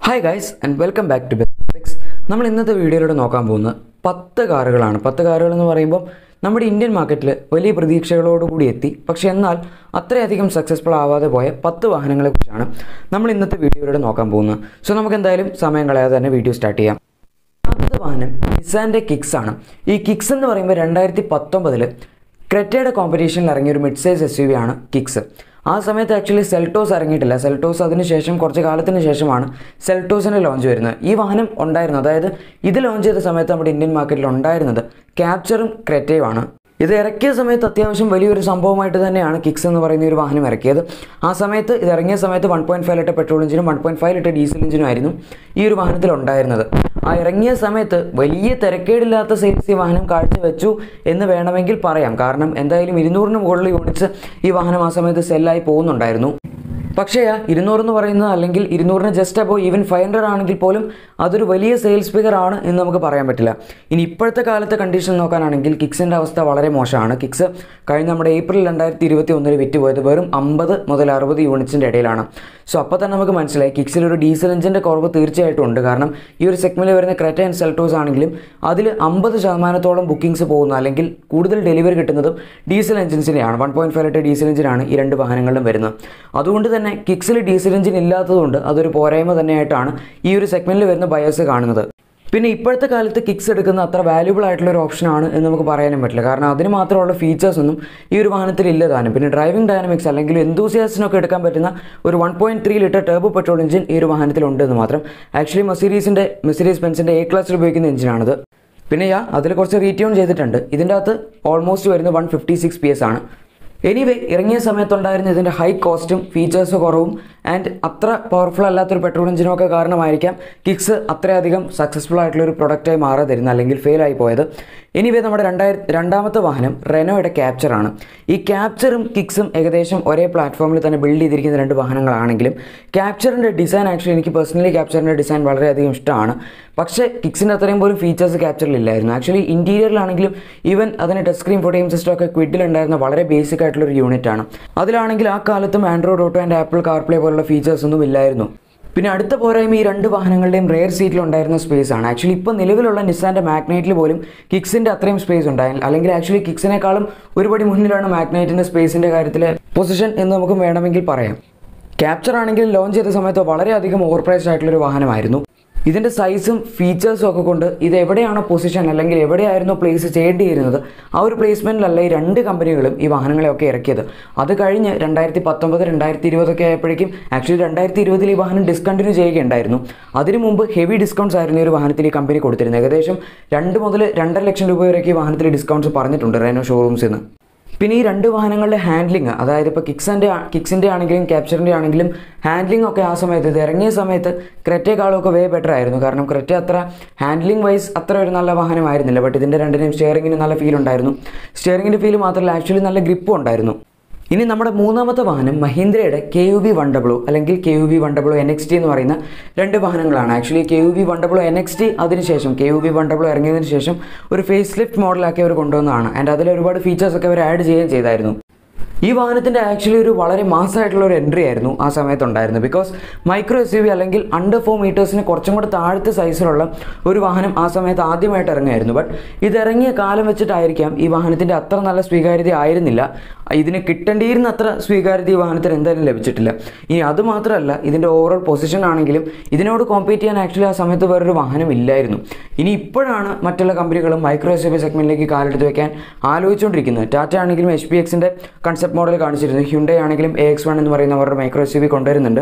hi guys and welcome back to ബെക്സ് നമ്മൾ ഇന്നത്തെ വീഡിയോയിലൂടെ നോക്കാൻ പോകുന്നത് പത്ത് കാറുകളാണ് പത്ത് കാറുകൾ എന്ന് പറയുമ്പോൾ നമ്മുടെ ഇന്ത്യൻ മാർക്കറ്റിൽ വലിയ പ്രതീക്ഷകളോടുകൂടി എത്തി പക്ഷേ എന്നാൽ അത്രയധികം സക്സസ്ഫുൾ ആവാതെ പോയ പത്ത് വാഹനങ്ങളെക്കുറിച്ചാണ് നമ്മൾ ഇന്നത്തെ വീഡിയോയിലൂടെ നോക്കാൻ പോകുന്നത് സോ നമുക്ക് എന്തായാലും സമയം കളയാതെ തന്നെ വീഡിയോ സ്റ്റാർട്ട് ചെയ്യാം ആദ്യത്തെ വാഹനം നിസാൻ്റെ കിക്സ് ആണ് ഈ കിക്സ് എന്ന് പറയുമ്പോൾ രണ്ടായിരത്തി പത്തൊമ്പതിൽ ക്രെറ്റയുടെ കോമ്പറ്റീഷനിൽ ഇറങ്ങിയ ഒരു mid size S U V ആണ് കിക്സ് ആ സമയത്ത് ആക്ച്വലി സെൽട്ടോസ് ഇറങ്ങിയിട്ടില്ല സെൽട്ടോസ് അതിന് ശേഷം കുറച്ച് കാലത്തിന് ശേഷമാണ് സെൽട്ടോസിൻ്റെ ലോഞ്ച് വരുന്നത് ഈ വാഹനം ഉണ്ടായിരുന്നു അതായത് ഇത് ലോഞ്ച് ചെയ്ത സമയത്ത് നമ്മുടെ ഇന്ത്യൻ മാർക്കറ്റിൽ ഉണ്ടായിരുന്നത് ക്യാപ്ചറും ക്രെറ്റയുമാണ് ഇത് ഇറക്കിയ സമയത്ത് അത്യാവശ്യം വലിയൊരു സംഭവമായിട്ട് തന്നെയാണ് കിക്സ് എന്ന് പറയുന്ന ഒരു വാഹനം ഇറക്കിയത് ആ സമയത്ത് ഇത് ഇറങ്ങിയ സമയത്ത് one point five litre petrol എഞ്ചിനും one point five litre diesel എഞ്ചിനും ആയിരുന്നു ഈ ഒരു വാഹനത്തിൽ ഉണ്ടായിരുന്നത് ആ ഇറങ്ങിയ സമയത്ത് വലിയ തിരക്കേടില്ലാത്ത സെയിൽസ് ഈ വാഹനം കാഴ്ചവെച്ചു എന്ന് വേണമെങ്കിൽ പറയാം കാരണം എന്തായാലും ഇരുന്നൂറിന് മുകളിൽ യൂണിറ്റ്സ് ഈ വാഹനം ആ സമയത്ത് സെല്ലായി പോകുന്നുണ്ടായിരുന്നു പക്ഷേ ആ ഇരുന്നൂറെന്ന് പറയുന്നത് അല്ലെങ്കിൽ ഇരുന്നൂറിന് ജസ്റ്റ് അപ്പോൾ ഈവൻ ഫൈവ് ഹൺഡ്രഡ് ആണെങ്കിൽ പോലും അതൊരു വലിയ സെയിൽസ് ഫിഗർ ആണ് എന്ന് നമുക്ക് പറയാൻ പറ്റില്ല ഇനി ഇപ്പോഴത്തെ കാലത്തെ കണ്ടീഷൻ നോക്കാനാണെങ്കിൽ കിക്സിൻ്റെ അവസ്ഥ വളരെ മോശമാണ് കിക്സ് കഴിഞ്ഞ നമ്മുടെ ഏപ്രിൽ രണ്ടായിരത്തി ഇരുപത്തി ഒന്നിൽ വിറ്റുപോയത് വെറും അമ്പത് മുതൽ അറുപത് യൂണിറ്റ്സിൻ്റെ ഇടയിലാണ് സോ അപ്പോൾ തന്നെ നമുക്ക് മനസ്സിലായി കിക്സിൽ ഒരു ഡീസൽ എഞ്ചിൻ്റെ കുറവ് തീർച്ചയായിട്ടും ഉണ്ട് കാരണം ഈ ഒരു സെഗ്മെൻറ്റിൽ വരുന്ന ക്രെറ്റ ആൻഡ് സെൽട്ടോസ് ആണെങ്കിലും അതിൽ അമ്പത് ശതമാനത്തോളം ബുക്കിംഗ്സ് പോകുന്നു അല്ലെങ്കിൽ കൂടുതൽ ഡെലിവറി കിട്ടുന്നതും ഡീസൽ എഞ്ചിൻസിനെയാണ് one point five litre diesel എഞ്ചിനാണ് ഈ രണ്ട് വാഹനങ്ങളിലും വരുന്നത് അതുകൊണ്ട് തന്നെ കിക്സിൽ ഡീസൽ എഞ്ചിൻ ഇല്ലാത്തതുകൊണ്ട് അതൊരു പോരായ്മ തന്നെയായിട്ടാണ് ഈ ഒരു സെഗ്മെൻറ്റിൽ വരുന്ന ബയേഴ്സ് കാണുന്നത് പിന്നെ ഇപ്പോഴത്തെ കാലത്ത് കിക്സ് എടുക്കുന്ന അത്ര വാല്യൂബിൾ ആയിട്ടുള്ള ഒരു ഓപ്ഷനാണ് എന്ന് നമുക്ക് പറയാനും പറ്റില്ല കാരണം അതിന് മാത്രമുള്ള ഫീച്ചേഴ്സ് ഒന്നും ഈ ഒരു വാഹനത്തിൽ ഇല്ല താനും പിന്നെ ഡ്രൈവിംഗ് ഡൈനാമിക്സ് അല്ലെങ്കിൽ എന്തൂസിയാസിനൊക്കെ എടുക്കാൻ പറ്റുന്ന ഒരു one point three litre turbo petrol engine ഈ ഒരു വാഹനത്തിലുണ്ട് എന്ന് മാത്രം ആക്ച്വലി മെസീരീസിൻ്റെ മെസീരീസ് ബെൻസിൻ്റെ എ ക്ലാസ്സിൽ ഉപയോഗിക്കുന്ന എഞ്ചിനാണിത് പിന്നെ യാ അതിൽ കുറച്ച് റീറ്റ്യൂൺ ചെയ്തിട്ടുണ്ട് ഇതിൻ്റെ അകത്ത് ഓൾമോസ്റ്റ് വരുന്നത് one fifty six P S ആണ് എനിവേ ഇറങ്ങിയ സമയത്തുണ്ടായിരുന്ന ഇതിൻ്റെ ഹൈ കോസ്റ്റും ഫീച്ചേഴ്സ് കുറവും ആൻഡ് അത്ര പവർഫുൾ അല്ലാത്തൊരു പെട്രോൾ എഞ്ചിനും ഒക്കെ കാരണമായിരിക്കാം കിക്സ് അത്രയധികം സക്സസ്ഫുൾ ആയിട്ടുള്ള ഒരു പ്രൊഡക്റ്റായി മാറാതെ തരുന്നത് അല്ലെങ്കിൽ ഫെയിലായി പോയത് എനിവേ നമ്മുടെ രണ്ടായിരത്തി രണ്ടാമത്തെ വാഹനം റെനോയുടെ ക്യാപ്ചറാണ് ഈ ക്യാപ്ചറും കിക്സും ഏകദേശം ഒരേ പ്ലാറ്റ്ഫോമിൽ തന്നെ ബിൽഡ് ചെയ്തിരിക്കുന്ന രണ്ട് വാഹനങ്ങളാണെങ്കിലും ക്യാപ്ചറിൻ്റെ ഡിസൈൻ ആക്ച്വലി എനിക്ക് പേഴ്സണലി ക്യാപ്ചറിൻ്റെ ഡിസൈൻ വളരെയധികം ഇഷ്ടമാണ് പക്ഷേ കിക്സിൻ്റെ അത്രയും പോലും ഫീച്ചേഴ്സ് ക്യാപ്ചറിൽ ഇല്ലായിരുന്നു ആക്ച്വലി ഇൻറ്റീരിയറിലാണെങ്കിലും ഈവൻ അതിന് ടച്ച് സ്ക്രീൻ ഫോട്ടോയും സിസ്റ്റം ഒക്കെ ക്വിഡിലുണ്ടായിരുന്ന വളരെ ബേസിക് ആയിട്ടുള്ള ഒരു യൂണിറ്റ് ആണ് അതിലാണെങ്കിൽ ആ കാലത്തും Android Auto and Apple CarPlay പോലുള്ള ഫീച്ചേഴ്സ് ഒന്നും ഇല്ലായിരുന്നു പിന്നെ അടുത്ത പോരായ്മ ഈ രണ്ട് വാഹനങ്ങളുടെയും റെയർ സീറ്റിൽ ഉണ്ടായിരുന്ന സ്പേസ് ആണ് ആക്ച്വലി ഇപ്പോൾ നിലവിലുള്ള നിസാൻ്റെ മാഗ്നൈറ്റിൽ പോലും കിക്സിൻ്റെ അത്രയും സ്പേസ് ഉണ്ടായില്ല അല്ലെങ്കിൽ ആക്ച്വലി കിക്സിനേക്കാളും ഒരുപടി മുന്നിലാണ് മാഗ്നൈറ്റിൻ്റെ സ്പേസിൻ്റെ കാര്യത്തിൽ പൊസിഷൻ എന്ന് നമുക്ക് വേണമെങ്കിൽ പറയാം ക്യാപ്ചർ ആണെങ്കിൽ ലോഞ്ച് ചെയ്ത സമയത്ത് വളരെയധികം ഓവർ പ്രൈസ്ഡ് ആയിട്ടുള്ളൊരു വാഹനമായിരുന്നു ഇതിൻ്റെ സൈസും ഫീച്ചേഴ്സും ഒക്കെ കൊണ്ട് ഇത് എവിടെയാണോ പൊസിഷൻ അല്ലെങ്കിൽ എവിടെയായിരുന്നു പ്ലേസ് ചെയ്യേണ്ടിയിരുന്നത് ആ ഒരു പ്ലേസ്മെൻറ്റിലല്ല ഈ രണ്ട് കമ്പനികളും ഈ വാഹനങ്ങളെയൊക്കെ ഇറക്കിയത് അത് കഴിഞ്ഞ് രണ്ടായിരത്തി പത്തൊമ്പത് രണ്ടായിരത്തി ഇരുപതൊക്കെ ആയപ്പോഴേക്കും ആക്ച്വലി രണ്ടായിരത്തി ഇരുപതിൽ ഈ വാഹനം ഡിസ്കണ്ടിന്യൂ ചെയ്യുകയുണ്ടായിരുന്നു അതിനു മുമ്പ് ഹെവി ഡിസ്കൗണ്ട്സ് ആയിരുന്നു ഈ ഒരു വാഹനത്തിൽ ഈ കമ്പനി കൊടുത്തിരുന്നത് ഏകദേശം രണ്ട് മുതൽ രണ്ടര ലക്ഷം രൂപ വരെയൊക്കെ ഈ വാഹനത്തിൽ ഡിസ്കൗണ്ട്സ് പറഞ്ഞിട്ടുണ്ട് റെനോ ഷോറൂംസിൽ നിന്ന് പിന്നെ ഈ രണ്ട് വാഹനങ്ങളുടെ ഹാൻഡ്ലിങ് അതായത് ഇപ്പോൾ കിക്സിൻ്റെ കിക്സിൻ്റെ ആണെങ്കിലും ക്യാപ്ചറിൻ്റെ ആണെങ്കിലും ഹാൻഡ്ലിംഗ് ഒക്കെ ആ സമയത്ത് ഇത് ഇറങ്ങിയ സമയത്ത് ക്രെറ്റേക്കാളും ഒക്കെ വേ ബെറ്റർ ആയിരുന്നു കാരണം ക്രെറ്റ അത്ര ഹാൻഡ്ലിംഗ് വൈസ് അത്ര ഒരു നല്ല വാഹനമായിരുന്നില്ല ബട്ട് ഇതിൻ്റെ രണ്ടിനെയും സ്റ്റിയറിങ്ങിന് നല്ല ഫീൽ ഉണ്ടായിരുന്നു സ്റ്റിയറിങ്ങിൻ്റെ ഫീൽ മാത്രമല്ല ആക്ച്വലി നല്ല ഗ്രിപ്പും ഉണ്ടായിരുന്നു ഇനി നമ്മുടെ മൂന്നാമത്തെ വാഹനം മഹീന്ദ്രയുടെ K U B one W അല്ലെങ്കിൽ K U B one W N X T എന്ന് പറയുന്ന രണ്ട് വാഹനങ്ങളാണ് actually K U B one W N X T അതിനുശേഷം K U B one W ഇറങ്ങിയതിന് ശേഷം ഒരു ഫേസ് ലിഫ്റ്റ് മോഡലാക്കി അവർ കൊണ്ടുവന്നതാണ് ആൻഡ് അതിൽ ഒരുപാട് ഫീച്ചേഴ്സ് ഒക്കെ അവർ ആഡ് ചെയ്യുകയും ചെയ്തായിരുന്നു ഈ വാഹനത്തിൻ്റെ ആക്ച്വലി ഒരു വളരെ മാസമായിട്ടുള്ള ഒരു എൻട്രി ആയിരുന്നു ആ സമയത്ത് ഉണ്ടായിരുന്നത് because micro S U V അല്ലെങ്കിൽ അണ്ടർ ഫോർ മീറ്റേഴ്സിന് കുറച്ചും കൂടെ താഴത്തെ സൈസിലുള്ള ഒരു വാഹനം ആ സമയത്ത് ആദ്യമായിട്ട് ഇറങ്ങുമായിരുന്നു ബട്ട് ഇത് ഇറങ്ങിയ കാലം വെച്ചിട്ടായിരിക്കാം ഈ വാഹനത്തിൻ്റെ അത്ര നല്ല സ്വീകാര്യത ആയിരുന്നില്ല ഇതിന് കിട്ടേണ്ടിയിരുന്ന അത്ര സ്വീകാര്യത ഈ വാഹനത്തിന് എന്തായാലും ലഭിച്ചിട്ടില്ല ഇനി അതുമാത്രമല്ല ഇതിൻ്റെ ഓവറോൾ പൊസിഷൻ ആണെങ്കിലും ഇതിനോട് കോമ്പീറ്റ് ചെയ്യാൻ ആക്ച്വലി ആ സമയത്ത് വേറൊരു വാഹനം ഇല്ലായിരുന്നു ഇനി ഇപ്പോഴാണ് മറ്റുള്ള കമ്പനികളും മൈക്രോ എസ് യു വി സെഗ്മെൻറ്റിലേക്ക് കാലെടുത്ത് വെക്കാൻ ആലോചിച്ചുകൊണ്ടിരിക്കുന്നത് ടാറ്റ ആണെങ്കിലും എച്ച് പി എക്സിൻ്റെ കൺസെപ്റ്റ് മോഡൽ കാണിച്ചിരുന്നു ഹ്യുണ്ടേ ആണെങ്കിലും എ എക്സ് വൺ എന്ന് പറയുന്ന അവരുടെ മൈക്രോ എസ് യു വി കൊണ്ടുവരുന്നുണ്ട്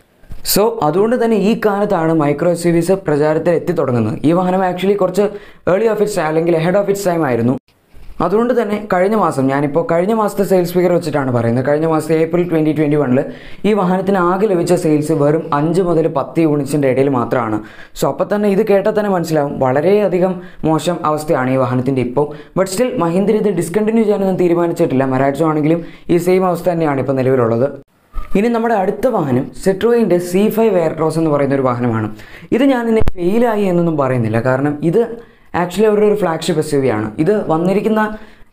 സോ അതുകൊണ്ട് തന്നെ ഈ കാലത്താണ് മൈക്രോ എസ് യു വിസ് പ്രചാരത്തിൽ എത്തി തുടങ്ങുന്നത് ഈ വാഹനം ആക്ച്വലി കുറച്ച് ഏർലി ഓഫ് ഇറ്റ്സ് അല്ലെങ്കിൽ ഹെഡ് ഓഫ് ഇറ്റ്സ് ടൈം ആയിരുന്നു അതുകൊണ്ട് തന്നെ കഴിഞ്ഞ മാസം ഞാനിപ്പോൾ കഴിഞ്ഞ മാസത്തെ സെയിൽസ് ഫിഗർ വെച്ചിട്ടാണ് പറയുന്നത് കഴിഞ്ഞ മാസത്തെ ഏപ്രിൽ ട്വൻറ്റി ട്വൻറ്റി വണ്ണിൽ ഈ വാഹനത്തിന് ആകെ ലഭിച്ച സെയിൽസ് വെറും അഞ്ച് മുതൽ പത്ത് യൂണിറ്റ്സിൻ്റെ ഇടയിൽ മാത്രമാണ് സോ അപ്പോൾ തന്നെ ഇത് കേട്ടാൽ തന്നെ മനസ്സിലാവും വളരെയധികം മോശം അവസ്ഥയാണ് ഈ വാഹനത്തിൻ്റെ ഇപ്പോൾ ബട്ട് സ്റ്റിൽ മഹീന്ദ്ര ഇത് ഡിസ്കണ്ടിന്യൂ ചെയ്യാനൊന്നും തീരുമാനിച്ചിട്ടില്ല മരാജോ ആണെങ്കിലും ഈ സെയിം അവസ്ഥ തന്നെയാണ് ഇപ്പോൾ നിലവിലുള്ളത് ഇനി നമ്മുടെ അടുത്ത വാഹനം സെട്രോയിൻ്റെ സി ഫൈവ് എയർക്രോസ് എന്ന് പറയുന്ന ഒരു വാഹനമാണ് ഇത് ഞാൻ ഇനി ഫെയിലായി എന്നൊന്നും പറയുന്നില്ല കാരണം ഇത് ആക്ച്വലി അവരുടെ ഒരു ഫ്ലാഗ്ഷിപ്പ് എസ് യു വി ആണ് ഇത് വന്നിരിക്കുന്ന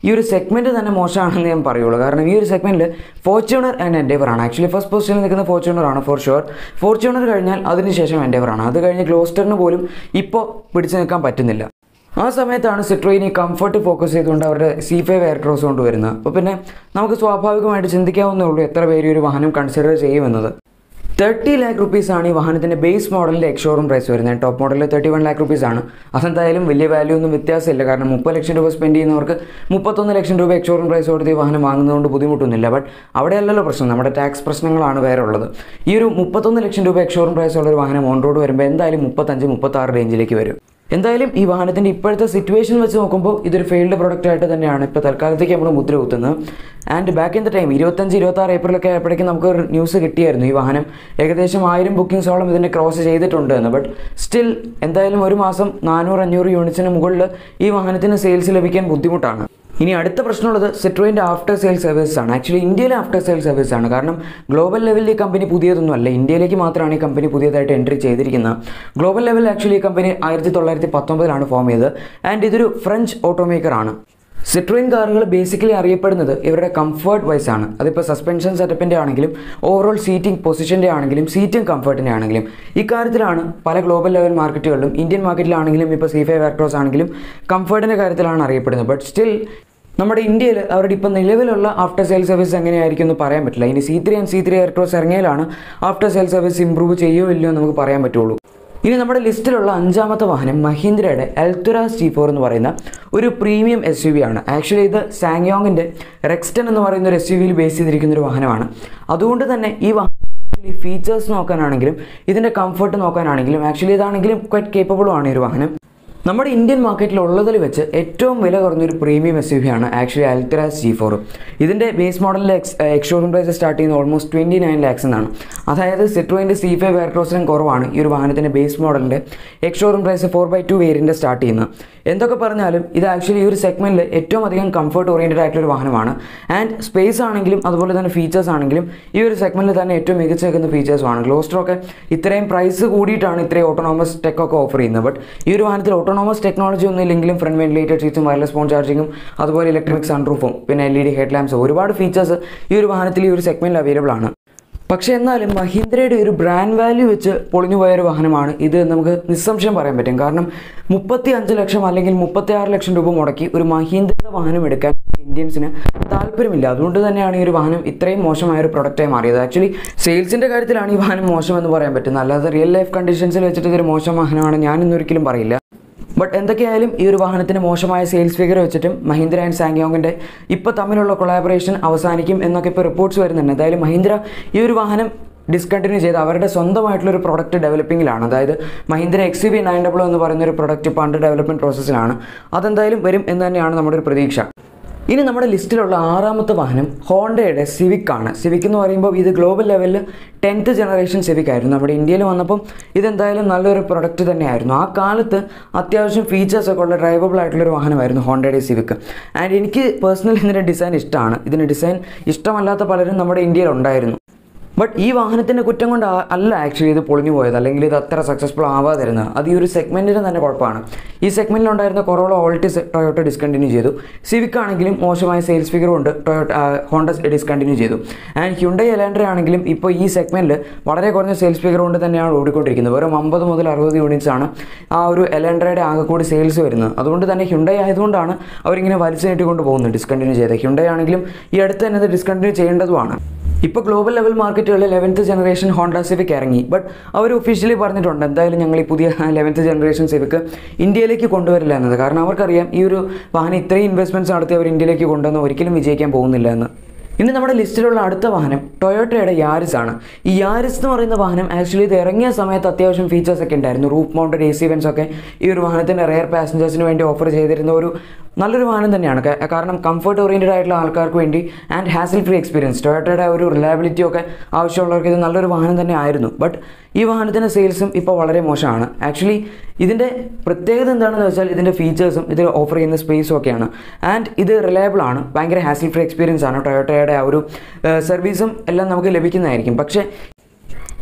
ഈ ഒരു സെഗ്മെൻറ്റ് തന്നെ മോശമാണെന്ന് ഞാൻ പറയുള്ളൂ കാരണം ഈ ഒരു സെഗ്മെൻറ്റിൽ ഫോർച്യൂണർ ആൻഡ് എൻഡേവർ ആണ് ആക്ച്വലി ഫസ്റ്റ് പൊസിഷനിൽ നിൽക്കുന്ന ഫോർച്യൂണർ ആണ് ഫോർ ഷുവർ ഫോർച്യൂണർ കഴിഞ്ഞാൽ അതിനുശേഷം എൻഡേവർ ആണ് അത് കഴിഞ്ഞ് ഗ്ലോസ്റ്ററിന് പോലും ഇപ്പോൾ പിടിച്ചു നിൽക്കാൻ പറ്റുന്നില്ല ആ സമയത്താണ് സിട്രോയിൻ ഈ കംഫർട്ട് ഫോക്കസ് ചെയ്തുകൊണ്ട് അവരുടെ സി ഫൈവ് എയർ ക്രോസ് കൊണ്ടുവരുന്നത് അപ്പോൾ പിന്നെ നമുക്ക് സ്വാഭാവികമായിട്ട് ചിന്തിക്കാവുന്നേ ഉള്ളൂ എത്ര പേര് ഈ ഒരു വാഹനം കൺസിഡർ ചെയ്യുമെന്നത് തേർട്ടി ലാക്ക് റുപ്പീസ് ആണ് ഈ വാഹനത്തിൻ്റെ ബേസ് മോഡലിൻ്റെ എക്സ്ഷോറൂം പ്രൈസ് വരുന്നത് ടോപ്പ് മോഡലിൽ തേർട്ടി വൺ ലാക്ക് റുപ്പീസ് ആണ് അതെന്തായാലും വലിയ വാല്യൂ ഒന്നും വ്യത്യാസമില്ല കാരണം മുപ്പത് ലക്ഷം രൂപ സ്പെൻഡ് ചെയ്യുന്നവർക്ക് മുപ്പത്തൊന്ന് ലക്ഷം രൂപ എക്സ്ഷോറൂം പ്രൈസ് കൊടുത്ത് ഈ വാഹനം വാങ്ങുന്നതുകൊണ്ട് ബുദ്ധിമുട്ടൊന്നുമില്ല ബട്ട് അവിടെയല്ലല്ലോ പ്രശ്നം നമ്മുടെ ടാക്സ് പ്രശ്നങ്ങളാണ് വേറെ ഉള്ളത് ഈ ഒരു മുപ്പത്തൊന്ന് ലക്ഷം രൂപ എക്സ്ഷോറൂം പ്രൈസ് ഉള്ള ഒരു വാഹനം ഓൺ റോഡ് വരുമ്പോൾ എന്തായാലും മുപ്പത്തഞ്ച് മുപ്പത്താറ് റേഞ്ചിലേക്ക് വരും എന്തായാലും ഈ വാഹനത്തിൻ്റെ ഇപ്പോഴത്തെ സിറ്റുവേഷൻ വെച്ച് നോക്കുമ്പോൾ ഇതൊരു ഫെയിൽഡ് പ്രൊഡക്റ്റ് ആയിട്ട് തന്നെയാണ് ഇപ്പോൾ തൽക്കാലത്തേക്ക് നമ്മൾ മുദ്ര കുത്തുന്നത് and back in the time ഇരുപത്തഞ്ച് ഇരുപത്താറ് ഏപ്രിലൊക്കെ ആയപ്പോഴേക്കും നമുക്ക് ഒരു ന്യൂസ് കിട്ടിയായിരുന്നു ഈ വാഹനം ഏകദേശം ആയിരം ബുക്കിംഗ്സോളം ഇതിനെ ക്രോസ് ചെയ്തിട്ടുണ്ട് എന്ന് ബട്ട് സ്റ്റിൽ എന്തായാലും ഒരു മാസം നാനൂറ് അഞ്ഞൂറ് യൂണിറ്റ്സിന് മുകളിൽ ഈ വാഹനത്തിന് സെയിൽസ് ലഭിക്കാൻ ബുദ്ധിമുട്ടാണ് ഇനി അടുത്ത പ്രശ്നമുള്ളത് സിട്രോയിൻ്റെ ആഫ്റ്റർ സെയിൽ സർവീസസ് ആണ് ആക്ച്വലി ഇന്ത്യയിലെ ആഫ്റ്റർ സെയിൽ സർവീസ് ആണ് കാരണം ഗ്ലോബൽ ലെവലിൽ ഈ കമ്പനി പുതിയതൊന്നും അല്ല ഇന്ത്യയിലേക്ക് മാത്രമാണ് ഈ കമ്പനി പുതിയതായിട്ട് എൻട്രി ചെയ്തിരിക്കുന്നത് ഗ്ലോബൽ ലെവലിൽ ആക്ച്വലി ഈ കമ്പനി ആയിരത്തി തൊള്ളായിരത്തി പത്തൊമ്പതിലാണ് ഫോം ചെയ്തത് ആൻഡ് ഇതൊരു ഫ്രഞ്ച് ഓട്ടോമേക്കർ ആണ് സിട്രോയിൻ കാറുകൾ ബേസിക്കലി അറിയപ്പെടുന്നത് ഇവരുടെ കംഫർട്ട് വൈസ് ആണ് അതിപ്പോൾ സസ്പെൻഷൻ സെറ്റപ്പിൻ്റെ ആണെങ്കിലും ഓവറോൾ സീറ്റിംഗ് പൊസിഷൻ്റെ ആണെങ്കിലും സീറ്റിംഗ് കംഫർട്ടിൻ്റെ ആണെങ്കിലും ഇക്കാര്യത്തിലാണ് പല ഗ്ലോബൽ ലെവൽ മാർക്കറ്റുകളിലും ഇന്ത്യൻ മാർക്കറ്റിലാണെങ്കിലും ഇപ്പോൾ സി ഫൈവ് എയർക്രോസ് ആണെങ്കിലും കംഫർട്ടിൻ്റെ കാര്യത്തിലാണ് അറിയപ്പെടുന്നത് ബട്ട് സ്റ്റിൽ നമ്മുടെ ഇന്ത്യയിൽ അവരുടെ ഇപ്പം നിലവിലുള്ള ആഫ്റ്റർ സെയിൽ സർവീസ് എങ്ങനെയായിരിക്കും എന്ന് പറയാൻ പറ്റില്ല ഇനി C three and C three Aircross ഇറങ്ങിയാലാണ് ആഫ്റ്റർ സെയിൽ സർവീസ് ഇമ്പ്രൂവ് ചെയ്യുമോ ഇല്ലയോ എന്ന് നമുക്ക് പറയാൻ പറ്റുള്ളൂ ഇനി നമ്മുടെ ലിസ്റ്റിലുള്ള അഞ്ചാമത്തെ വാഹനം മഹീന്ദ്രയുടെ എൽത്തുര സി ഫോർ എന്ന് പറയുന്ന ഒരു പ്രീമിയം എസ് യു വി ആണ് ആക്ച്വലി ഇത് സാങ്യോങ്ങിൻ്റെ റെക്സ്റ്റൺ എന്ന് പറയുന്ന ഒരു എസ് യു വിയിൽ ബേസ് ചെയ്തിരിക്കുന്ന ഒരു വാഹനമാണ് അതുകൊണ്ട് തന്നെ ഈ വാഹനം ആക്ച്വലി ഫീച്ചേഴ്സ് നോക്കാനാണെങ്കിലും ഇതിൻ്റെ കംഫർട്ട് നോക്കാനാണെങ്കിലും ആക്ച്വലി ഇതാണെങ്കിലും ക്വൈറ്റ് കേപ്പബിളും ആണ് ഈ ഒരു വാഹനം നമ്മുടെ ഇന്ത്യൻ മാർക്കറ്റിൽ ഉള്ളതിൽ വെച്ച് ഏറ്റവും വില കുറഞ്ഞൊരു പ്രീമിയം എസ് യു വി ആണ് ആക്ച്വലി അൽട്രാസ് ജി ഫോർ ഇതിൻ്റെ ബേസ് മോഡലിൻ്റെ എക്സ് എക്സ്ഷോറൂം പ്രൈസ് സ്റ്റാർട്ട് ചെയ്യുന്നത് ഓൾമോസ്റ്റ് ട്വൻറ്റി നയൻ ലാക്സ് എന്നാണ് അതായത് സിട്രോയിൻ്റെ സി ഫൈവ് എയർക്രോസിനും കുറവാണ് ഈ ഒരു വാഹനത്തിൻ്റെ ബേസ് മോഡലിൻ്റെ ex showroom price four by two വേരിയൻ്റെ സ്റ്റാർട്ട് ചെയ്യുന്നത് എന്തൊക്കെ പറഞ്ഞാലും ഇത് ആക്ച്വലി ഈ ഒരു സെഗ്മെൻറ്റിൽ ഏറ്റവും അധികം കംഫർട്ട് ഓറിയൻറ്റഡ് ആയിട്ടുള്ള ഒരു വാഹനമാണ് ആൻഡ് സ്പേസ് ആണെങ്കിലും അതുപോലെ തന്നെ ഫീച്ചേഴ്സ് ആണെങ്കിലും ഈ ഒരു സെഗ്മെൻറ്റിൽ തന്നെ ഏറ്റവും മികച്ച നിൽക്കുന്ന ഫീച്ചേഴ്സുമാണ് ഗ്ലോസ്റ്ററൊക്കെ ഇത്രയും പ്രൈസ് കൂടിയിട്ടാണ് ഇത്രയും ഓട്ടോണോമസ് ടെക് ഒക്കെ ഓഫർ ചെയ്യുന്നത് ബട്ട് ഈ ഒരു വാഹനത്തിൽ ഓട്ടോണോമസ് ടെക്നോളജി ഒന്നും ഇല്ലെങ്കിലും ഫ്രണ്ട് വെന്റിലേറ്റഡ് സീറ്റ്സും വയർലെസ് ഫോൺ ചാർജിങ്ങും അതുപോലെ ഇലക്ട്രിക് സൺറൂഫും പിന്നെ L E D head lamps ഒരുപാട് ഫീച്ചേഴ്സ് ഈ ഒരു വാഹനത്തിൽ ഈ ഒരു സെഗ്മെൻറ്റിൽ അവൈലബിൾ ആണ് പക്ഷേ എന്നാലും മഹീന്ദ്രയുടെ ഒരു ബ്രാൻഡ് വാല്യൂ വെച്ച് പൊളിഞ്ഞു പോയ ഒരു വാഹനമാണ് ഇത് നമുക്ക് നിസ്സംശയം പറയാൻ പറ്റും കാരണം മുപ്പത്തി അഞ്ച് ലക്ഷം അല്ലെങ്കിൽ മുപ്പത്തി ആറ് ലക്ഷം രൂപ മുടക്കി ഒരു മഹീന്ദ്രയുടെ വാഹനം എടുക്കാൻ ഇന്ത്യൻസിന് താല്പര്യമില്ല അതുകൊണ്ട് തന്നെയാണ് ഈ ഒരു വാഹനം ഇത്രയും മോശമായ ഒരു പ്രൊഡക്റ്റായി മാറിയത് ആക്ച്വലി സെയിൽസിൻ്റെ കാര്യത്തിലാണ് ഈ വാഹനം മോശമെന്ന് പറയാൻ പറ്റുന്നത് അല്ലാതെ റിയൽ ലൈഫ് കണ്ടീഷൻസിൽ വെച്ചിട്ട് ഇതൊരു മോശം വാഹനമാണ് ഞാൻ ഇന്നൊരിക്കലും പറയില്ല ബട്ട് എന്തൊക്കെയായാലും ഈ ഒരു വാഹനത്തിന് മോശമായ സെയിൽസ് ഫിഗർ വെച്ചിട്ടും മഹീന്ദ്ര ആൻഡ് സാങ്യോങ്ങിൻ്റെ ഇപ്പോൾ തമ്മിലുള്ള കൊളാബറേഷൻ അവസാനിക്കും എന്നൊക്കെ ഇപ്പോൾ റിപ്പോർട്ട്സ് വരുന്നുണ്ട് എന്തായാലും മഹീന്ദ്ര ഈ ഒരു വാഹനം ഡിസ്കണ്ടിന്യൂ ചെയ്ത് അവരുടെ സ്വന്തമായിട്ടുള്ള ഒരു പ്രൊഡക്റ്റ് ഡെവലപ്പിങ്ങിലാണ് അതായത് Mahindra X U V nine double എന്ന് പറയുന്ന ഒരു പ്രൊഡക്റ്റ് ഇപ്പോൾ അണ്ടർ ഡെവലപ്മെൻറ്റ് പ്രോസസ്സിലാണ് അതെന്തായാലും വരും എന്ന് തന്നെയാണ് നമ്മുടെ ഒരു പ്രതീക്ഷ ഇനി നമ്മുടെ ലിസ്റ്റിലുള്ള ആറാമത്തെ വാഹനം ഹോണ്ടയുടെ സിവിക് ആണ് സിവിക് എന്ന് പറയുമ്പോൾ ഇത് ഗ്ലോബൽ ലെവലിൽ ടെൻത്ത് ജനറേഷൻ സിവിക് ആയിരുന്നു നമ്മുടെ ഇന്ത്യയിൽ വന്നപ്പം ഇതെന്തായാലും നല്ലൊരു പ്രൊഡക്റ്റ് തന്നെയായിരുന്നു ആ കാലത്ത് അത്യാവശ്യം ഫീച്ചേഴ്സ് ഒക്കെ ഉള്ള ഡ്രൈവബിൾ ആയിട്ടുള്ളൊരു വാഹനമായിരുന്നു ഹോണ്ടയുടെ സിവിക് ആൻഡ് എനിക്ക് പേഴ്സണലി ഇതിൻ്റെ ഡിസൈൻ ഇഷ്ടമാണ് ഇതിൻ്റെ ഡിസൈൻ ഇഷ്ടമല്ലാത്ത പലരും നമ്മുടെ ഇന്ത്യയിൽ ഉണ്ടായിരുന്നു ബട്ട് ഈ വാഹനത്തിൻ്റെ കുറ്റം കൊണ്ട് ആ- അല്ല ആക്ച്വലി ഇത് പൊളിഞ്ഞു പോയത് അല്ലെങ്കിൽ ഇത് അത്ര സക്സസ്ഫുൾ ആവാതിരുന്നത് അത് ഈ ഒരു സെഗ്മെൻറ്റിന് തന്നെ കുഴപ്പമാണ് ഈ സെഗ്മെൻറ്റിലുണ്ടായിരുന്ന കൊറോള ഓൾട്ടിസ് ടൊയോട്ട ഡിസ്കണ്ടിന്യൂ ചെയ്തു സിവിക് ആണെങ്കിലും മോശമായ സെയിൽസ് ഫിഗറും ഉണ്ട് ടൊയോട്ട ഹോണ്ട ഡിസ്കണ്ടിന്യൂ ചെയ്തു ആൻഡ് ഹ്യുണ്ടൈ എലാൻഡ്ര ആണെങ്കിലും ഇപ്പോൾ ഈ സെഗ്മെൻറ്റിൽ വളരെ കുറഞ്ഞ സെയിൽസ് ഫിഗർ കൊണ്ട് തന്നെയാണ് ഓടിക്കൊണ്ടിരിക്കുന്നത് വെറും അമ്പത് മുതൽ അറുപത് യൂണിറ്റ്സ് ആണ് ആ ഒരു എലാൻഡ്രയുടെ ആകെ കൂടി സെയിൽസ് വരുന്നത് അതുകൊണ്ട് തന്നെ ഹ്യുണ്ടൈ ആയതുകൊണ്ടാണ് അവരിങ്ങനെ വലിച്ചു നീട്ടിക്കൊണ്ട് പോകുന്നത് ഡിസ്കണ്ടിന്യൂ ചെയ്തത് ഹ്യുണ്ടൈ ആണെങ്കിലും ഈ അടുത്ത് തന്നെ ഇത് ഡിസ്കണ്ടിന്യൂ ചെയ്യേണ്ടതുമാണ് ഇപ്പോൾ ഗ്ലോബൽ ലെവൽ മാർക്കറ്റുകളിൽ ലെവൻത്ത് ജനറേഷൻ ഹോണ്ട സിവിക് ഇറങ്ങി ബട്ട് അവർ ഒഫീഷ്യലി പറഞ്ഞിട്ടുണ്ട് എന്തായാലും ഞങ്ങൾ ഈ പുതിയ ലെവൻത്ത് ജനറേഷൻ സിവിക് ഇന്ത്യയിലേക്ക് കൊണ്ടുവരില്ല എന്നത് കാരണം അവർക്കറിയാം ഈ ഒരു വാഹനം ഇത്രയും ഇൻവെസ്റ്റ്മെൻറ്റ്സ് നടത്തി അവർ ഇന്ത്യയിലേക്ക് കൊണ്ടുവന്ന് ഒരിക്കലും വിജയിക്കാൻ പോകുന്നില്ല എന്ന് ഇനി നമ്മുടെ ലിസ്റ്റിലുള്ള അടുത്ത വാഹനം ടൊയോട്ടയുടെ യാരിസ് ആണ് ഈ യാരിസ് എന്ന് പറയുന്ന വാഹനം ആക്ച്വലി ഇത് ഇറങ്ങിയ സമയത്ത് അത്യാവശ്യം ഫീച്ചേഴ്സ് ഒക്കെ ഉണ്ടായിരുന്നു roof mounted A C vents ഒക്കെ ഈ ഒരു വാഹനത്തിൻ്റെ റെയർ പാസഞ്ചേഴ്സിന് വേണ്ടി ഓഫർ ചെയ്തിരുന്ന ഒരു നല്ലൊരു വാഹനം തന്നെയാണ് ക- കാരണം കംഫർട്ട് ഓറിയൻറ്റഡ് ആയിട്ടുള്ള ആൾക്കാർക്ക് വേണ്ടി ആൻഡ് ഹാസിൽ ഫ്രീ എക്സ്പീരിയൻസ് ടൊയോട്ടയുടെ ഒരു റിലയബിലിറ്റി ഒക്കെ ആവശ്യമുള്ളവർക്ക് ഇത് നല്ലൊരു വാഹനം തന്നെ ആയിരുന്നു ബട്ട് ഈ വാഹനത്തിൻ്റെ സെയിൽസും ഇപ്പോൾ വളരെ മോശമാണ് ആക്ച്വലി ഇതിൻ്റെ പ്രത്യേകത എന്താണെന്ന് വെച്ചാൽ ഇതിൻ്റെ ഫീച്ചേഴ്സും ഇത് ഓഫർ ചെയ്യുന്ന സ്പേസും ഒക്കെയാണ് ആൻഡ് ഇത് റിലയബിൾ ആണ് ഭയങ്കര ഹാസിൽ ഫ്രീ എക്സ്പീരിയൻസ് ആണ് ടൊയോട്ടയുടെ ആ ഒരു സർവീസും എല്ലാം നമുക്ക് ലഭിക്കുന്നതായിരിക്കും പക്ഷേ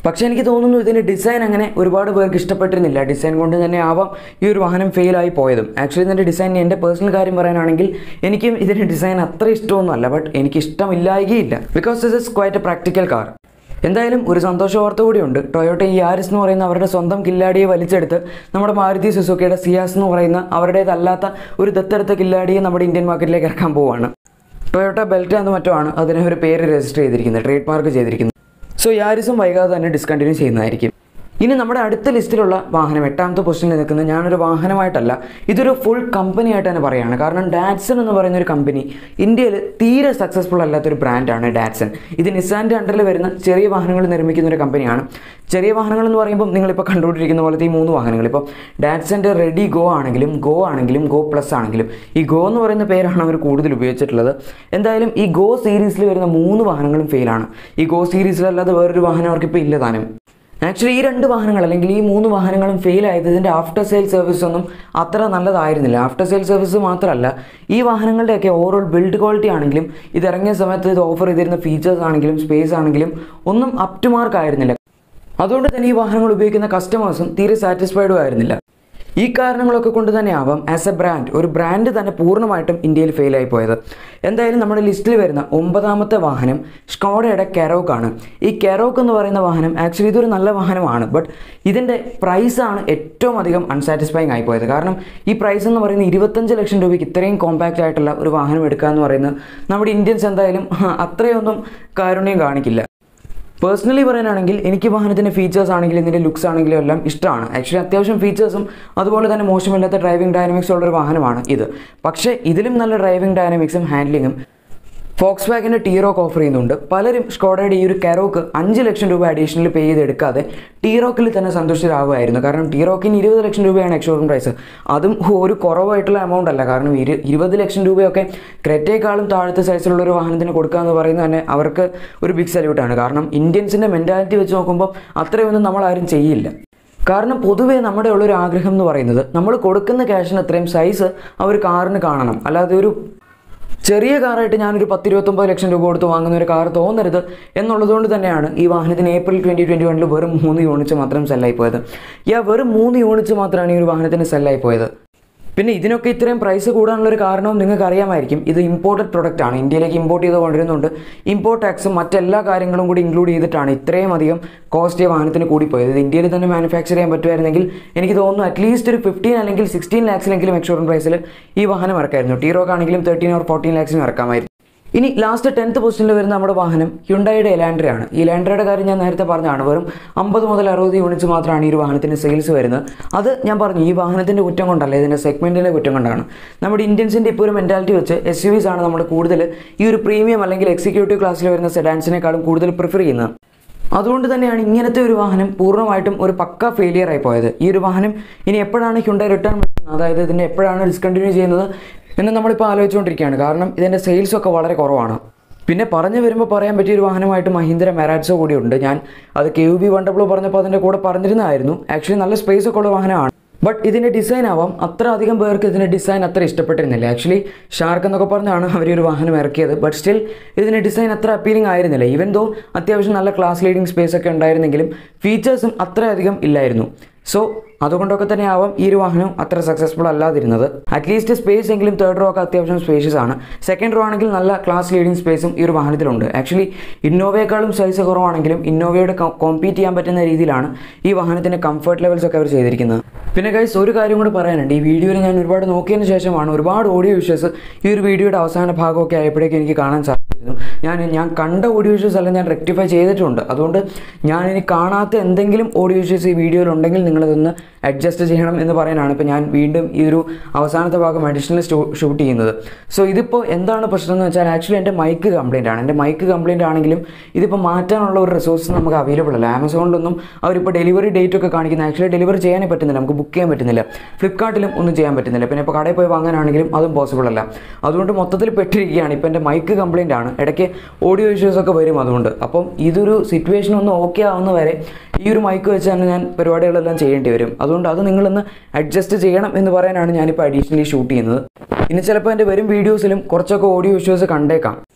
പക്ഷേ എനിക്ക് തോന്നുന്നു ഇതിൻ്റെ ഡിസൈൻ അങ്ങനെ ഒരുപാട് പേർക്ക് ഇഷ്ടപ്പെട്ടിരുന്നില്ല ഡിസൈൻ കൊണ്ട് തന്നെ ആവാം ഈ ഒരു വാഹനം ഫെയിലായി പോയതും ആക്ച്വലി ഇതിൻ്റെ ഡിസൈൻ എൻ്റെ പേഴ്സണൽ കാര്യം പറയാനാണെങ്കിൽ എനിക്കും ഇതിൻ്റെ ഡിസൈൻ അത്ര ഇഷ്ടമൊന്നുമല്ല ബട്ട് എനിക്ക് ഇഷ്ടമില്ലായകയില്ല because this is quite a practical car എന്തായാലും ഒരു സന്തോഷ വാർത്ത കൂടിയുണ്ട് ടൊയോട്ട ഈ ആരിസ് എന്ന് പറയുന്ന അവരുടെ സ്വന്തം കില്ലാടിയെ വലിച്ചെടുത്ത് നമ്മുടെ മാരുതി സുസുക്കിയുടെ സിയാസ് എന്ന് പറയുന്ന അവരുടേതല്ലാത്ത ഒരു ദത്തെടുത്ത കില്ലാടിയെ നമ്മുടെ ഇന്ത്യൻ മാർക്കറ്റിലേക്ക് ഇറക്കാൻ പോവുകയാണ് ടൊയോട്ട ബെൽറ്റ എന്ന് മറ്റോ ആണ് അതിന് ഒരു പേര് രജിസ്റ്റർ ചെയ്തിരിക്കുന്നത് ട്രേഡ് മാർക്ക് ചെയ്തിരിക്കുന്നത് സോ യാരിസും വൈകാതെ തന്നെ ഡിസ്കണ്ടിന്യൂ ചെയ്യുന്നതായിരിക്കും ഇനി നമ്മുടെ അടുത്ത ലിസ്റ്റിലുള്ള വാഹനം എട്ടാമത്തെ പൊസിഷനിൽ നിൽക്കുന്ന ഞാനൊരു വാഹനമായിട്ടല്ല ഇതൊരു ഫുൾ കമ്പനി ആയിട്ട് തന്നെ പറയുകയാണ് കാരണം ഡാറ്റ്സൺ എന്ന് പറയുന്ന ഒരു കമ്പനി ഇന്ത്യയിൽ തീരെ സക്സസ്ഫുൾ അല്ലാത്തൊരു ബ്രാൻഡാണ് ഡാറ്റ്സൺ ഇത് നിസാൻ്റെ അണ്ടറിൽ വരുന്ന ചെറിയ വാഹനങ്ങൾ നിർമ്മിക്കുന്ന ഒരു കമ്പനിയാണ് ചെറിയ വാഹനങ്ങൾ എന്ന് പറയുമ്പോൾ നിങ്ങളിപ്പോൾ കണ്ടുകൊണ്ടിരിക്കുന്ന പോലത്തെ ഈ മൂന്ന് വാഹനങ്ങൾ ഇപ്പോൾ ഡാറ്റ്സൻ്റെ റെഡി ഗോ ആണെങ്കിലും ഗോ ആണെങ്കിലും ഗോ പ്ലസ് ആണെങ്കിലും ഈ ഗോ എന്ന് പറയുന്ന പേരാണ് അവർ കൂടുതൽ ഉപയോഗിച്ചിട്ടുള്ളത് എന്തായാലും ഈ ഗോ സീരീസിൽ വരുന്ന മൂന്ന് വാഹനങ്ങളും ഫെയിലാണ് ഈ ഗോ സീരീസിലല്ലാതെ വേറൊരു വാഹനം അവർക്കിപ്പോൾ ഇല്ല താനും ആക്ച്വലി ഈ രണ്ട് വാഹനങ്ങൾ അല്ലെങ്കിൽ ഈ മൂന്ന് വാഹനങ്ങളും ഫെയിൽ ആയത് ഇതിൻ്റെ ആഫ്റ്റർ സെയിൽ സർവീസ് ഒന്നും അത്ര നല്ലതായിരുന്നില്ല ആഫ്റ്റർ സെയിൽ സർവീസ് മാത്രമല്ല ഈ വാഹനങ്ങളുടെയൊക്കെ ഓവറോൾ ബിൽഡ് ക്വാളിറ്റി ആണെങ്കിലും ഇത് ഇറങ്ങിയ സമയത്ത് ഇത് ഓഫർ ചെയ്തിരുന്ന ഫീച്ചേഴ്സ് ആണെങ്കിലും സ്പേസ് ആണെങ്കിലും ഒന്നും അപ് ടു മാർക്ക് ആയിരുന്നില്ല അതുകൊണ്ട് തന്നെ ഈ വാഹനങ്ങൾ ഉപയോഗിക്കുന്ന കസ്റ്റമേഴ്സും തീരെ സാറ്റിസ്ഫൈഡും ആയിരുന്നില്ല ഈ കാരണങ്ങളൊക്കെ കൊണ്ട് തന്നെ ആവാം ആസ് എ ബ്രാൻഡ് ഒരു ബ്രാൻഡ് തന്നെ പൂർണ്ണമായിട്ടും ഇന്ത്യയിൽ ഫെയിലായി പോയത് എന്തായാലും നമ്മുടെ ലിസ്റ്റിൽ വരുന്ന ഒമ്പതാമത്തെ വാഹനം സ്കോഡയുടെ കെറോക്ക് ആണ് ഈ കെറോക്ക് എന്ന് പറയുന്ന വാഹനം ആക്ച്വലി ഇതൊരു നല്ല വാഹനമാണ് ബട്ട് ഇതിൻ്റെ പ്രൈസാണ് ഏറ്റവും അധികം അൺസാറ്റിസ്ഫൈങ് ആയി പോയത് കാരണം ഈ പ്രൈസ് എന്ന് പറയുന്നത് ഇരുപത്തഞ്ച് ലക്ഷം രൂപയ്ക്ക് ഇത്രയും കോമ്പാക്റ്റ് ആയിട്ടുള്ള ഒരു വാഹനം എടുക്കുക എന്ന് പറയുന്നത് നമ്മുടെ ഇന്ത്യൻസ് എന്തായാലും അത്രയൊന്നും കാരുണ്യം കാണിക്കില്ല പേഴ്സണലി പറയാനാണെങ്കിൽ എനിക്ക് വാഹനത്തിൻ്റെ ഫീച്ചേഴ്സ് ആണെങ്കിലും ഇതിൻ്റെ ലുക്സ് ആണെങ്കിലും എല്ലാം ഇഷ്ടമാണ് ആക്ച്വലി അത്യാവശ്യം ഫീച്ചേഴ്സും അതുപോലെ തന്നെ മോശമില്ലാത്ത ഡ്രൈവിംഗ് ഡൈനാമിക്സ് ഉള്ളൊരു വാഹനമാണ് ഇത് പക്ഷേ ഇതിലും നല്ല ഡ്രൈവിംഗ് ഡൈനാമിക്സും ഹാൻഡ്ലിങ്ങും ഫോക്സ് വാഗിൻ്റെ ടീറോക്ക് ഓഫർ ചെയ്യുന്നുണ്ട് പലരും സ്കോഡയുടെ ഈ ഒരു കെറോക്ക് അഞ്ച് ലക്ഷം രൂപ അഡീഷണൽ പേ ചെയ്തെടുക്കാതെ ടീറോക്കിൽ തന്നെ സന്തുഷ്ടരാകുമായിരുന്നു കാരണം ടീറോക്കിന് ഇരുപത് ലക്ഷം രൂപയാണ് എക്സ്ഷോറൂം പ്രൈസ് അതും ഒരു കുറവായിട്ടുള്ള എമൗണ്ട് അല്ല കാരണം ഇരു ഇരുപത് ലക്ഷം രൂപയൊക്കെ ക്രെറ്റേക്കാളും താഴത്തെ സൈസിലുള്ള ഒരു വാഹനത്തിന് കൊടുക്കുക എന്ന് പറയുന്നത് തന്നെ അവർക്ക് ഒരു ബിഗ് സല്യൂട്ടാണ് കാരണം ഇന്ത്യൻസിൻ്റെ മെൻറ്റാലിറ്റി വെച്ച് നോക്കുമ്പോൾ അത്രയൊന്നും നമ്മൾ ആരും ചെയ്യില്ല കാരണം പൊതുവേ നമ്മുടെ ഉള്ളൊരു ആഗ്രഹം എന്ന് പറയുന്നത് നമ്മൾ കൊടുക്കുന്ന ക്യാഷിന് അത്രയും സൈസ് ആ ഒരു കാറിന് കാണണം അല്ലാതെ ഒരു ചെറിയ കാറായിട്ട് ഞാനൊരു പത്തിരുപത്തൊമ്പത് ലക്ഷം രൂപ കൊടുത്ത് വാങ്ങുന്ന ഒരു കാർ തോന്നരുത് എന്നുള്ളതുകൊണ്ട് തന്നെയാണ് ഈ വാഹനത്തിന് ഏപ്രിൽ ട്വൻറ്റി ട്വൻറ്റി വണ്ണിൽ വെറും മൂന്ന് യൂണിറ്റ്സ് മാത്രം സെല്ലായി പോയത് യാ വെറും മൂന്ന് യൂണിറ്റ്സ് മാത്രമാണ് ഈ ഒരു വാഹനത്തിന് സെല്ലായി പോയത് പിന്നെ ഇതിനൊക്കെ ഇത്രയും പ്രൈസ് കൂടാനുള്ള ഒരു കാരണവും നിങ്ങൾക്ക് അറിയാമായിരിക്കും ഇത് ഇമ്പോർട്ടഡ് പ്രൊഡക്റ്റ് ആണ് ഇന്ത്യയിലേക്ക് ഇമ്പോർട്ട് ചെയ്ത് കൊണ്ടിരുന്നുണ്ട് ഇമ്പോർട്ട് ടാക്സും മറ്റെല്ലാ കാര്യങ്ങളും കൂടി ഇൻക്ലൂഡ് ചെയ്തിട്ടാണ് ഇത്രയും അധികം കോസ്റ്റ് ഈ വാഹനത്തിന് കൂടിപ്പോയത് ഇത് ഇന്ത്യയിൽ തന്നെ മാനുഫാക്ചർ ചെയ്യാൻ പറ്റുമായിരുന്നെങ്കിൽ എനിക്ക് തോന്നുന്നു അറ്റ്ലീസ്റ്റ് ഒരു ഫിഫ്റ്റീൻ അല്ലെങ്കിൽ സിക്സ്റ്റീൻ ലാക്സിലെങ്കിലും എക്സ്ഷോറൂം പ്രൈസിൽ ഈ വാഹനം ഇറക്കായിരുന്നു ടീറോക്ക് ആണെങ്കിലും തേർട്ടീൻ ഓർ ഫോർട്ടീൻ ലാക്സിനും ഇറക്കാമായിരുന്നു ഇനി ലാസ്റ്റ് ടെൻത്ത് പൊസിഷനിൽ വരുന്ന നമ്മുടെ വാഹനം ഹ്യുണ്ടായുടെ എലാൻഡ്രയാണ് ഈ എലാൻഡ്രയുടെ കാര്യം ഞാൻ നേരത്തെ പറഞ്ഞതാണ് വെറും അമ്പത് മുതൽ അറുപത് യൂണിറ്റ്സ് മാത്രമാണ് ഈ ഒരു വാഹനത്തിന് സെയിൽസ് വരുന്നത് അത് ഞാൻ പറഞ്ഞു ഈ വാഹനത്തിൻ്റെ കുറ്റം കൊണ്ടല്ല ഇതിൻ്റെ സെഗ്മെൻറ്റിൻ്റെ കുറ്റം കൊണ്ടാണ് നമ്മുടെ ഇന്ത്യൻസിൻ്റെ ഇപ്പോൾ ഒരു മെൻറ്റാലിറ്റി വെച്ച് എസ് യു വിസ് ആണ് നമ്മൾ കൂടുതൽ ഈ ഒരു പ്രീമിയം അല്ലെങ്കിൽ എക്സിക്യൂട്ടീവ് ക്ലാസ്സിൽ വരുന്ന സെഡാൻസിനേക്കാളും കൂടുതൽ പ്രിഫർ ചെയ്യുന്നത് അതുകൊണ്ട് തന്നെയാണ് ഇങ്ങനത്തെ ഒരു വാഹനം പൂർണ്ണമായിട്ടും ഒരു പക്ക ഫെയിലിയർ ആയി പോയത് ഈ ഒരു വാഹനം ഇനി എപ്പോഴാണ് ഹ്യുണ്ടായി റിട്ടേൺ ചെയ്യുന്നത് അതായത് ഇതിനെ എപ്പോഴാണ് ഡിസ്കണ്ടിന്യൂ ചെയ്യുന്നത് എന്ന് നമ്മളിപ്പോൾ ആലോചിച്ചുകൊണ്ടിരിക്കുകയാണ് കാരണം ഇതിൻ്റെ സെയിൽസ് ഒക്കെ വളരെ കുറവാണ് പിന്നെ പറഞ്ഞു വരുമ്പോൾ പറയാൻ പറ്റിയ ഒരു വാഹനമായിട്ട് മഹീന്ദ്ര മെറാറ്റ്സോ കൂടിയുണ്ട് ഞാൻ അത് K U B one W പറഞ്ഞപ്പോൾ അതിൻ്റെ കൂടെ പറഞ്ഞിരുന്നതായിരുന്നു ആക്ച്വലി നല്ല സ്പേസ് ഒക്കെ ഉള്ള വാഹനമാണ് ബട്ട് ഇതിൻ്റെ ഡിസൈൻ ആവാം അത്ര അധികം പേർക്ക് ഇതിൻ്റെ ഡിസൈൻ അത്ര ഇഷ്ടപ്പെട്ടിരുന്നില്ല ആക്ച്വലി ഷാർക്ക് എന്നൊക്കെ പറഞ്ഞാണ് അവർ ഒരു വാഹനം ഇറക്കിയത് ബട്ട് സ്റ്റിൽ ഇതിൻ്റെ ഡിസൈൻ അത്ര അപ്പീലിംഗ് ആയിരുന്നില്ല ഈവൻ ദോ അത്യാവശ്യം നല്ല ക്ലാസ് ലീഡിംഗ് സ്പേസ് ഒക്കെ ഉണ്ടായിരുന്നെങ്കിലും ഫീച്ചേഴ്സും അത്രയധികം ഇല്ലായിരുന്നു സോ അതുകൊണ്ടൊക്കെ തന്നെ ആവാം ഈ ഒരു വാഹനം അത്ര സക്സസ്ഫുൾ അല്ലാതിരുന്നത് അറ്റ്ലീസ്റ്റ് സ്പേസ് എങ്കിലും തേർഡ് റോ ഒക്കെ അത്യാവശ്യം സ്പേഷ്യസ് ആണ് സെക്കൻഡ് റോ ആണെങ്കിൽ നല്ല ക്ലാസ് ലീഡിംഗ് സ്പേസും ഈ ഒരു വാഹനത്തിലുണ്ട് ആക്ച്വലി ഇന്നോവയെക്കാളും സൈസ് കുറവാണെങ്കിലും ഇന്നോവയോട് കോമ്പീറ്റ് ചെയ്യാൻ പറ്റുന്ന രീതിയിലാണ് ഈ വാഹനത്തിൻ്റെ കംഫർട്ട് ലെവൽസ് ഒക്കെ അവർ ചെയ്തിരിക്കുന്നത് പിന്നെ ഗൈസ് ഒരു കാര്യം കൂടി പറയാനുണ്ട് ഈ വീഡിയോയിൽ ഞാൻ ഒരുപാട് നോക്കിയതിന് ശേഷമാണ് ഒരുപാട് ഓഡിയോ വിഷ്വൽസ് ഈ ഒരു വീഡിയോയുടെ അവസാന ഭാഗമൊക്കെ ആയപ്പോഴേക്കും എനിക്ക് കാണാൻ സാധിച്ചിരുന്നു ഞാൻ ഞാൻ കണ്ട ഓഡിയോ വിഷ്വൽസ് എല്ലാം ഞാൻ റെക്ടിഫൈ ചെയ്തിട്ടുണ്ട് അതുകൊണ്ട് ഞാൻ ഇനി കാണാത്ത എന്തെങ്കിലും ഓഡിയോ വിഷ്വൽസ് ഈ വീഡിയോയിൽ ഉണ്ടെങ്കിൽ നിങ്ങളതൊന്ന് അഡ്ജസ്റ്റ് ചെയ്യണം എന്ന് പറയാനാണ് ഇപ്പോൾ ഞാൻ വീണ്ടും ഈ ഒരു അവസാനത്തെ ഭാഗം അഡീഷണൽ ഷൂട്ട് ചെയ്യുന്നത് സോ ഇതിപ്പോൾ എന്താണ് പ്രശ്നം എന്ന് വെച്ചാൽ ആക്ച്വലി എൻ്റെ മൈക്ക് കംപ്ലൈൻ്റ് ആണ് എൻ്റെ മൈക്ക് കംപ്ലൈൻ്റ് ആണെങ്കിലും ഇതിപ്പോൾ മാറ്റാനുള്ള ഒരു റിസോഴ്സ് നമുക്ക് അവൈലബിൾ അല്ല ആമസോണിലൊന്നും അവരിപ്പോൾ ഡെലിവറി ഡേറ്റ് ഒക്കെ കാണിക്കുന്നത് ആക്ച്വലി ഡെലിവറി ചെയ്യാനേ പറ്റുന്നില്ല നമുക്ക് ബുക്ക് ചെയ്യാൻ പറ്റുന്നില്ല ഫ്ലിപ്കാർട്ടിലും ഒന്നും ചെയ്യാൻ പറ്റുന്നില്ല പിന്നെ ഇപ്പോൾ കടയിൽ പോയി വാങ്ങാനാണെങ്കിലും അതും പോസിബിൾ അല്ല അതുകൊണ്ട് മൊത്തത്തിൽ പെട്ടിരിക്കുകയാണ് ഇപ്പോൾ എൻ്റെ മൈക്ക് കംപ്ലൈൻ്റ് ആണ് ഇടയ്ക്ക് ഓഡിയോ ഇഷ്യൂസ് ഒക്കെ വരും അതുകൊണ്ട് അപ്പം ഇതൊരു സിറ്റുവേഷൻ ഒന്ന് ഓക്കെ ആവുന്ന വരെ ഈ ഒരു മൈക്ക് വെച്ച് തന്നെ ഞാൻ പരിപാടികളെല്ലാം ചെയ്യേണ്ടി വരും അതുകൊണ്ട് അത് നിങ്ങളൊന്ന് അഡ്ജസ്റ്റ് ചെയ്യണം എന്ന് പറയാനാണ് ഞാനിപ്പോൾ അഡീഷണലി ഷൂട്ട് ചെയ്യുന്നത് ഇനി ചിലപ്പോൾ എൻ്റെ വരും വീഡിയോസിലും കുറച്ചൊക്കെ ഓഡിയോ ഇഷ്യൂസ് കണ്ടേക്കാം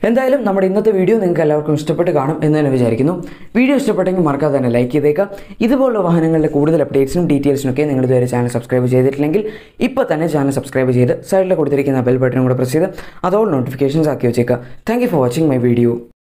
എന്തായാലും നമ്മുടെ ഇന്നത്തെ വീഡിയോ നിങ്ങൾക്ക് എല്ലാവർക്കും ഇഷ്ടപ്പെട്ട് കാണും എന്ന് തന്നെ വിചാരിക്കുന്നു വീഡിയോ ഇഷ്ടപ്പെട്ടെങ്കിൽ മറക്കാതെ തന്നെ ലൈക്ക് ചെയ്തേക്കാം ഇതുപോലുള്ള വാഹനങ്ങളുടെ കൂടുതൽ അപ്ഡേറ്റ്സിനും ഡീറ്റെയിൽസിനും ഒക്കെ നിങ്ങൾ ഇതുവരെ ചാനൽ സബ്സ്ക്രൈബ് ചെയ്തിട്ടില്ലെങ്കിൽ ഇപ്പോൾ തന്നെ ചാനൽ സബ്സ്ക്രൈബ് ചെയ്ത് സൈഡിൽ കൊടുത്തിരിക്കുന്ന ബെൽ ബട്ടണും കൂടെ പ്രസ് ചെയ്ത് അതോൾ നോട്ടിഫിക്കേഷൻസ് ആക്കി വെച്ചേക്കുക thank you for watching my video